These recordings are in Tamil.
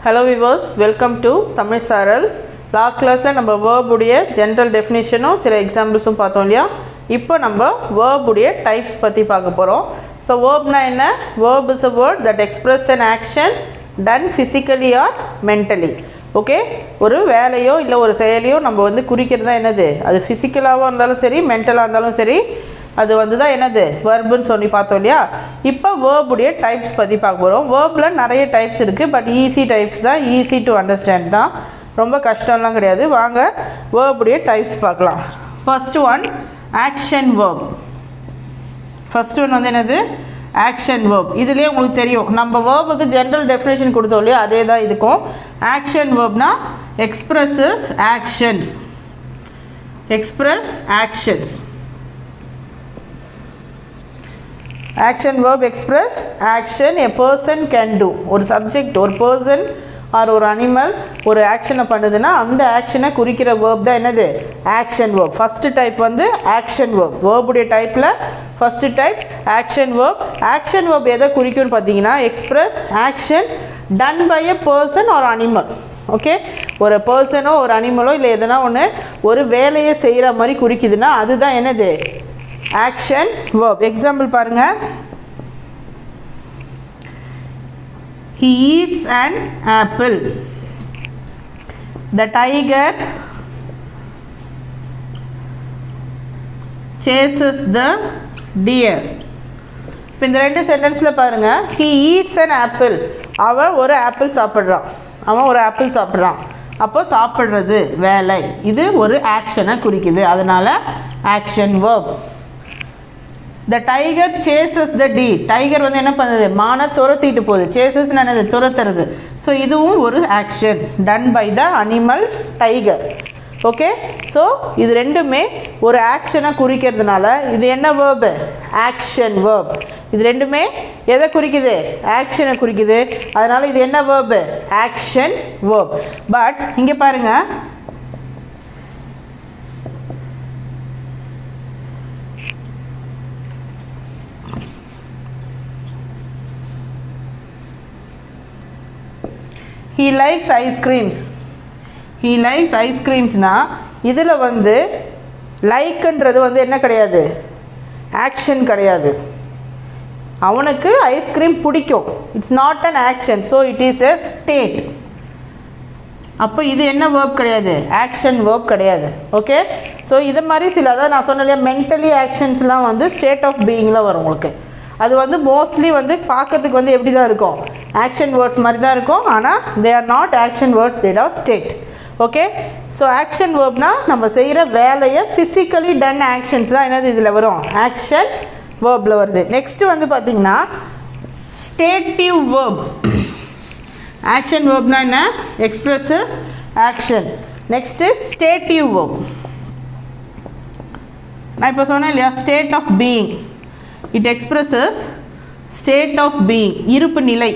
hello viewers welcome to Tamil Saral last கிளாஸில் நம்ம வேர்புடைய ஜென்ரல் டெஃபினேஷனும் சில எக்ஸாம்பிள்ஸும் பார்த்தோம் இல்லையா இப்போ நம்ம வேர்புடைய டைப்ஸ் பற்றி பார்க்க போகிறோம் ஸோ வேர்ப்னா என்ன verb is a word that express an action done physically or mentally okay ஒரு வேலையோ இல்லை ஒரு செயலையோ நம்ம வந்து குறிக்கிறது தான் என்னது அது ஃபிசிக்கலாகவும் இருந்தாலும் சரி மென்டலாக இருந்தாலும் சரி அது வந்து தான் என்னது வேர்புன்னு சொல்லி பார்த்தோம் இல்லையா இப்போ வேர்புடைய டைப்ஸ் பற்றி பார்க்க போகிறோம் வேர்பில் நிறைய டைப்ஸ் இருக்குது பட் ஈஸி டைப்ஸ் தான் ஈஸி டு அண்டர்ஸ்டாண்ட் தான் ரொம்ப கஷ்டம்லாம் கிடையாது வாங்க வேர்புடைய டைப்ஸ் பார்க்கலாம் first one action verb first one வந்து என்னது ஆக்ஷன் வேர்ப் இதுலேயே உங்களுக்கு தெரியும் நம்ம வேர்புக்கு ஜென்ரல் டெஃபினேஷன் கொடுத்தோம் இல்லையா அதே தான் இதுக்கும் ஆக்ஷன் வேர்ப்னா expresses actions express actions action verb express action a person can do ஒரு சப்ஜெக்ட் ஒரு பர்சன் ஆர் ஒரு அனிமல் ஒரு ஆக்ஷனை பண்ணுதுன்னா அந்த ஆக்ஷனை குறிக்கிற வேர்ப் தான் என்னது ஆக்ஷன் வேர்ப் ஃபஸ்ட்டு டைப் வந்து ஆக்ஷன் வேர்ப் வேர்புடைய டைப்பில் first type action verb action verb எதை குறிக்கும்னு பார்த்தீங்கன்னா express actions done by a person or animal okay ஒரு பர்சனோ ஒரு அனிமலோ இல்லை எதனா ஒன்று ஒரு வேலையை செய்கிற மாதிரி குறிக்குதுன்னா அதுதான் என்னது ஆக்ஷன் verb எக்ஸாம்பிள் பாருங்க he eats an apple the tiger chases the deer இப்போ இந்த ரெண்டு சென்டென்ஸில் பாருங்கள் ஹீ ஈட்ஸ் அன் ஆப்பிள் அவன் ஒரு ஆப்பிள் சாப்பிட்றான் அவன் ஒரு ஆப்பிள் சாப்பிட்றான் அப்போ சாப்பிட்றது வேலை இது ஒரு ஆக்ஷனை குறிக்குது அதனால் action verb the tiger chases the டி டைகர் வந்து என்ன பண்ணுது மானை துரத்திட்டு போகுது சேசஸ் என்னது துரத்துறது ஸோ இதுவும் ஒரு action done by the animal tiger okay so இது ரெண்டுமே ஒரு ஆக்ஷனை குறிக்கிறதுனால இது என்ன வேர்பு ஆக்ஷன் வேர்ப் இது ரெண்டுமே எதை குறிக்குது ஆக்ஷனை குறிக்குது அதனால் இது என்ன வேர்பு ஆக்ஷன் வேர்ப் பட் இங்கே பாருங்கள் he likes ice creams he likes ஐஸ்கிரீம்ஸ்னால் இதில் வந்து லைக்குன்றது வந்து என்ன கிடையாது ஆக்ஷன் கிடையாது அவனுக்கு ஐஸ்கிரீம் பிடிக்கும் it's not an action so it is a state அப்போ இது என்ன வேர்ப் கிடையாது ஆக்ஷன் வேர்ப் கிடையாது ஓகே ஸோ இது மாதிரி சில அதாவது நான் சொன்ன இல்லையா மென்டலி ஆக்ஷன்ஸ்லாம் வந்து ஸ்டேட் ஆஃப் பீயிங்கில் வரும் உங்களுக்கு அது வந்து மோஸ்ட்லி வந்து பார்க்கறதுக்கு வந்து எப்படி தான் இருக்கும் ஆக்ஷன் வேர்ட்ஸ் மாதிரி தான் இருக்கும் ஆனால் they are not action words that are state okay so action வேர்ப்னா நம்ம செய்கிற வேலையை ஃபிசிக்கலி டன் ஆக்ஷன்ஸ் தான் என்னது இதில் வரும் ஆக்ஷன் வேர்பில் வருது நெக்ஸ்ட்டு வந்து பார்த்திங்கன்னா ஸ்டேட்டிவ் வேர்ப் ஆக்ஷன் வேர்ப்னா என்ன expresses action next stative verb நான் இப்போ சொன்னேன் இல்லையா state of being it expresses state of being இருப்பு நிலை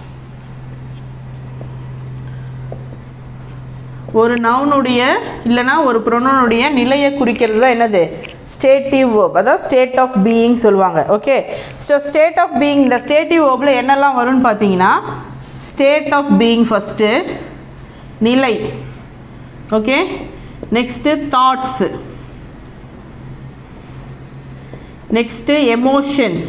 ஒரு நவுனுடைய இல்லைனா ஒரு ப்ரொனனுடைய நிலையை குறிக்கிறது தான் என்னது ஸ்டேட்டிவ் வேர்ப் அதான் ஸ்டேட் ஆஃப் பீயிங் சொல்லுவாங்க okay so state of being இந்த ஸ்டேட்டிவ் வேர்பில் என்னெல்லாம் வரும்னு பார்த்தீங்கன்னா ஸ்டேட் ஆஃப் பீயிங் ஃபஸ்ட்டு நிலை okay next thoughts next emotions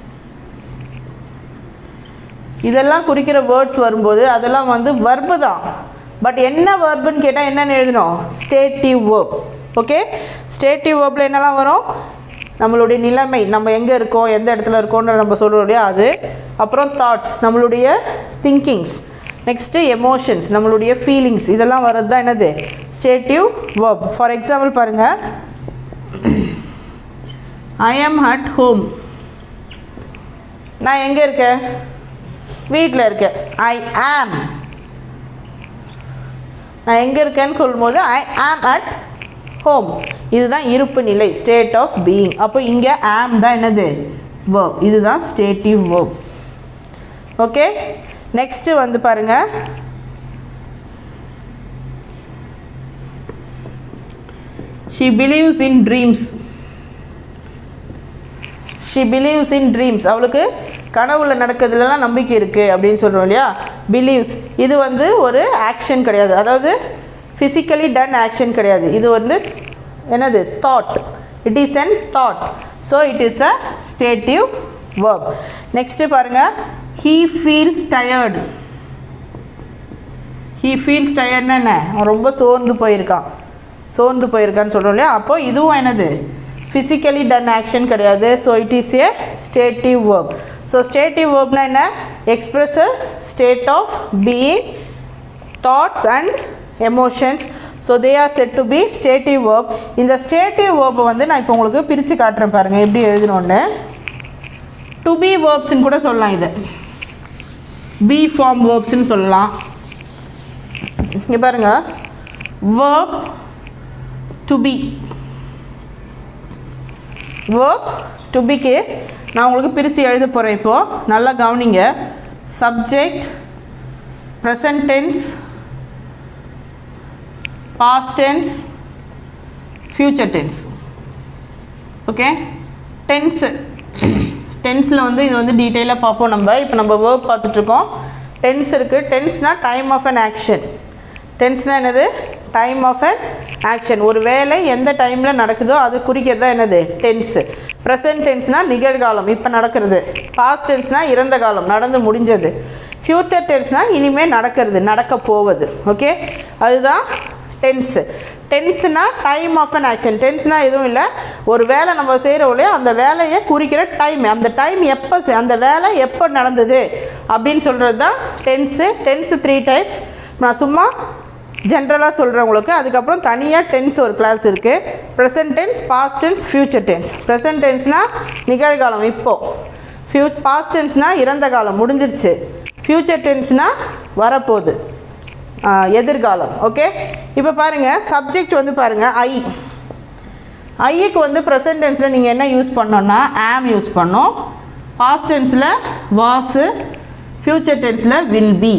இதெல்லாம் குறிக்கிற வேர்ட்ஸ் வரும்போது அதெல்லாம் வந்து வர்பு தான் பட் என்ன வேர்புன்னு கேட்டால் என்னென்னு எழுதணும் ஸ்டேட்டிவ் வேர்ப் ஓகே ஸ்டேட்டிவ் வேர்பில் என்னெல்லாம் வரும் நம்மளுடைய நிலைமை நம்ம எங்கே இருக்கோம் எந்த இடத்துல இருக்கோன்ற நம்ம சொல்கிறோம் இல்லையா அது அப்புறம் தாட்ஸ் நம்மளுடைய திங்கிங்ஸ் நெக்ஸ்ட்டு எமோஷன்ஸ் நம்மளுடைய ஃபீலிங்ஸ் இதெல்லாம் வர்றது தான் என்னது ஸ்டேட்டிவ் வேர்ப் ஃபார் எக்ஸாம்பிள் பாருங்கள் ஐ ஆம் அட் ஹோம் நான் எங்கே இருக்கேன் வீட்டில் இருக்கேன் ஐ ஆம் நான் எங்கே இருக்கேன்னு சொல்லும்போது ஐ ஆம் அட் ஹோம் இதுதான் இருப்பு நிலை ஸ்டேட் ஆஃப் பீயிங் அப்போ இங்கே ஆம் தான் என்னது வேர்ப் இதுதான் ஸ்டேட்டிவ் வேர்ப் ஓகே நெக்ஸ்ட்டு வந்து பாருங்கள் she believes in dreams she believes in dreams அவளுக்கு கனவுல நடக்கிறதுலலாம் நம்பிக்கை இருக்குது அப்படின்னு சொல்கிறோம் இல்லையா பிலீவ்ஸ் இது வந்து ஒரு ஆக்ஷன் கிடையாது அதாவது ஃபிசிக்கலி டன் ஆக்ஷன் கிடையாது இது வந்து என்னது thought it is an thought so it is a stative verb next பாருங்கள் he feels tired he feels டயர்ட்னா என்ன அவன் ரொம்ப சோர்ந்து போயிருக்கான் சோர்ந்து போயிருக்கான்னு சொல்கிறோம் இல்லையா அப்போ இதுவும் என்னது ஃபிசிக்கலி டன் ஆக்ஷன் கிடையாது so it is a stative verb so stative வேர்ப்னா என்ன expresses state of being thoughts and emotions so they are said to be stative verb இந்த ஸ்டேட்டிவ் வேர்பை வந்து நான் இப்போ உங்களுக்கு பிரித்து காட்டுறேன் பாருங்கள் எப்படி எழுதணும்னு டு பி வேர்ப்ஸ்ன்னு கூட சொல்லலாம் இதை பி ஃபார்ம் வேர்ப்ஸ்ன்னு சொல்லலாம் இங்கே பாருங்க verb to be verb to பிக்கு நான் உங்களுக்கு பிரித்து எழுத போகிறேன் இப்போது நல்லா கவனிங்க subject present tense past tense future tense okay tense டென்ஸில் வந்து இது வந்து டீட்டெயிலாக பார்ப்போம் நம்ம இப்போ நம்ம வேர்ப் பார்த்துட்ருக்கோம் டென்ஸ் இருக்குது டென்ஸ்னால் டைம் ஆஃப் அன் ஆக்ஷன் டென்ஸ்னால் என்னது டைம் ஆஃப் அன் ஆக்ஷன் ஒரு வேலை எந்த டைமில் நடக்குதோ அது குறிக்கிறது தான் என்னது டென்ஸு ப்ரெசன்ட் டென்ஸ்னால் நிகழ்காலம் இப்போ நடக்கிறது பாஸ்ட் டென்ஸ்னால் இறந்த காலம் நடந்து முடிஞ்சது ஃப்யூச்சர் டென்ஸ்னால் இனிமேல் நடக்கிறது நடக்க போவது ஓகே அதுதான் டென்ஸு டென்ஸ்னால் டைம் ஆஃப் அன் ஆக்ஷன் டென்ஸ்னால் எதுவும் இல்லை ஒரு வேலை நம்ம செய்கிறோம் இல்லையா அந்த வேலையை குறிக்கிற டைம் அந்த டைம் எப்போ செ- அந்த வேலை எப்போ நடந்தது அப்படின்னு சொல்கிறது தான் டென்ஸு டென்ஸு த்ரீ டைப்ஸ் நான் சும்மா ஜென்ரலாக சொல்கிறேன் உங்களுக்கு அதுக்கப்புறம் தனியாக டென்ஸ் ஒரு கிளாஸ் இருக்குது present tense past tense future tense present டென்ஸ்னால் நிகழ்காலம் இப்போது ஃபியூ பாஸ்ட் டென்ஸ்னால் இறந்த காலம் முடிஞ்சிடுச்சு ஃப்யூச்சர் டென்ஸ்னால் வரப்போகுது ஆ, எதிர்காலம் ஓகே இப்போ பாருங்கள் சப்ஜெக்ட் வந்து பாருங்கள் ஐ ஐக்கு வந்து ப்ரெசன்ட் டென்ஸில் நீங்கள் என்ன யூஸ் பண்ணோன்னா ஆம் யூஸ் பண்ணோம் பாஸ்ட் டென்ஸில் வாஸு ஃப்யூச்சர் டென்ஸில் will be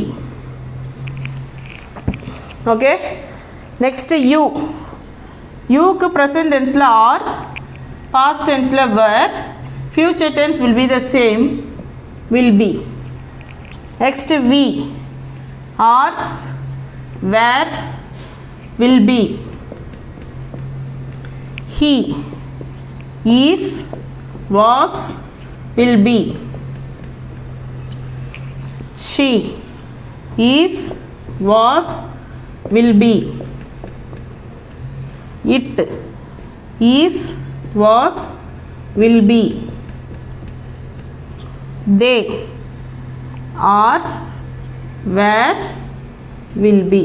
okay next you யூக்கு ப்ரெசன்ட் டென்ஸில் ஆர் பாஸ்ட் டென்ஸில் were future tense will be the same will be next we are were will be he is was will be she is was will be it is was will be they are were will be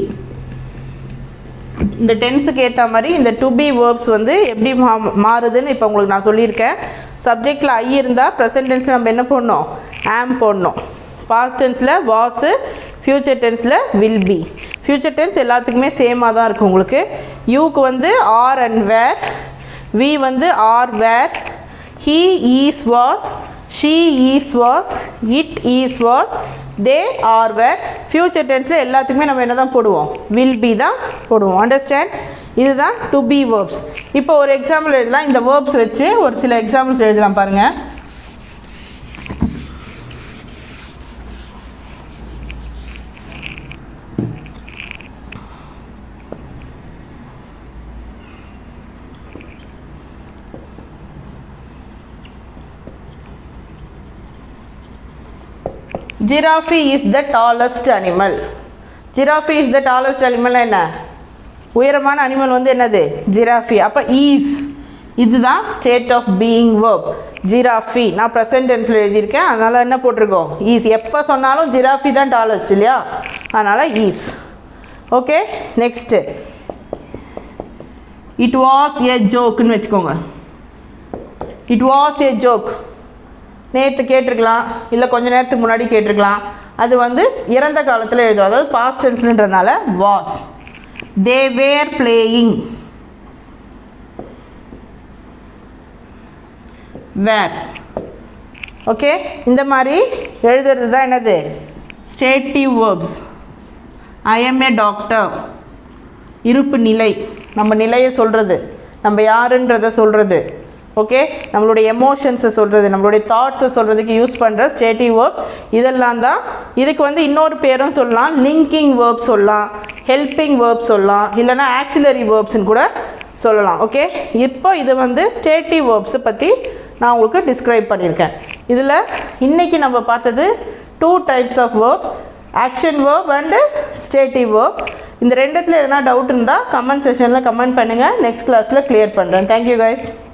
இந்த டென்ஸுக்கு ஏற்ற மாதிரி இந்த டு பி வேர்ப்ஸ் வந்து எப்படி மா மாறுதுன்னு இப்போ உங்களுக்கு நான் சொல்லியிருக்கேன் சப்ஜெக்டில் ஐ இருந்தால் ப்ரெசன்ட் டென்ஸில் நம்ம என்ன போடணும் ஆம் போடணும் பாஸ்ட் டென்ஸில் வாஸு ஃப்யூச்சர் டென்ஸில் வில் பி ஃப்யூச்சர் டென்ஸ் எல்லாத்துக்குமே சேமாக தான் இருக்கும் உங்களுக்கு யூக்கு வந்து ஆர் அண்ட் வேர் வி வந்து are were he is was she is was it is was they are were future டென்ஸில் எல்லாத்துக்குமே நம்ம என்ன தான் போடுவோம் வில் பி தான் போடுவோம் அண்டர்ஸ்டாண்ட் இதுதான் டு பி வேர்ப்ஸ் இப்போ ஒரு எக்ஸாம்பிள் எழுதலாம் இந்த வேர்ப்ஸ் வச்சு ஒரு சில எக்ஸாம்பிள்ஸ் எழுதலாம் பாருங்கள் giraffe is the tallest animal giraffe is the tallest animal என்ன உயரமான அனிமல் வந்து என்னது ஜிராஃபி அப்போ ஈஸ் இதுதான் state of being verb giraffe நான் ப்ரெசன்ட் டென்ஸில் எழுதியிருக்கேன் அதனால் என்ன போட்டிருக்கோம் ஈஸ் எப்போ சொன்னாலும் ஜிராஃபி தான் டாலஸ்ட் இல்லையா அதனால் is okay next it was a ஜோக்குன்னு வச்சுக்கோங்க இட் வாஸ் ஏ ஜோக் நேற்று கேட்டிருக்கலாம் இல்லை கொஞ்ச நேரத்துக்கு முன்னாடி கேட்டிருக்கலாம் அது வந்து இறந்த காலத்தில் எழுதும் அதாவது பாஸ்ட் டென்ஸ்ன்றதுனால was they were playing were okay இந்த மாதிரி எழுதுறது தான் என்னது stative verbs I am a doctor இருப்பு நிலை நம்ம நிலையை சொல்கிறது நம்ம யாருன்றதை சொல்கிறது ஓகே நம்மளுடைய எமோஷன்ஸை சொல்கிறது நம்மளுடைய தாட்ஸை சொல்கிறதுக்கு யூஸ் பண்ணுற ஸ்டேட்டிவ் வேர்ப்ஸ் இதெல்லாம் தான் இதுக்கு வந்து இன்னொரு பேரும் சொல்லலாம் லிங்கிங் வேர்ப் சொல்லலாம் ஹெல்பிங் வேர்ப் சொல்லலாம் இல்லைனா ஆக்சிலரி வேர்ப்ஸ்னு கூட சொல்லலாம் ஓகே இப்போ இது வந்து ஸ்டேட்டிவ் வேர்ப்ஸை பற்றி நான் உங்களுக்கு டிஸ்கிரைப் பண்ணியிருக்கேன் இதில் இன்றைக்கி நம்ம பார்த்தது two types of verbs action verb and stative verb இந்த ரெண்டுத்தில் எதனா டவுட் இருந்தால் கமெண்ட் செஷனில் கமெண்ட் பண்ணுங்கள் நெக்ஸ்ட் கிளாஸில் கிளியர் பண்ணுறேன் தேங்க்யூ கைஸ்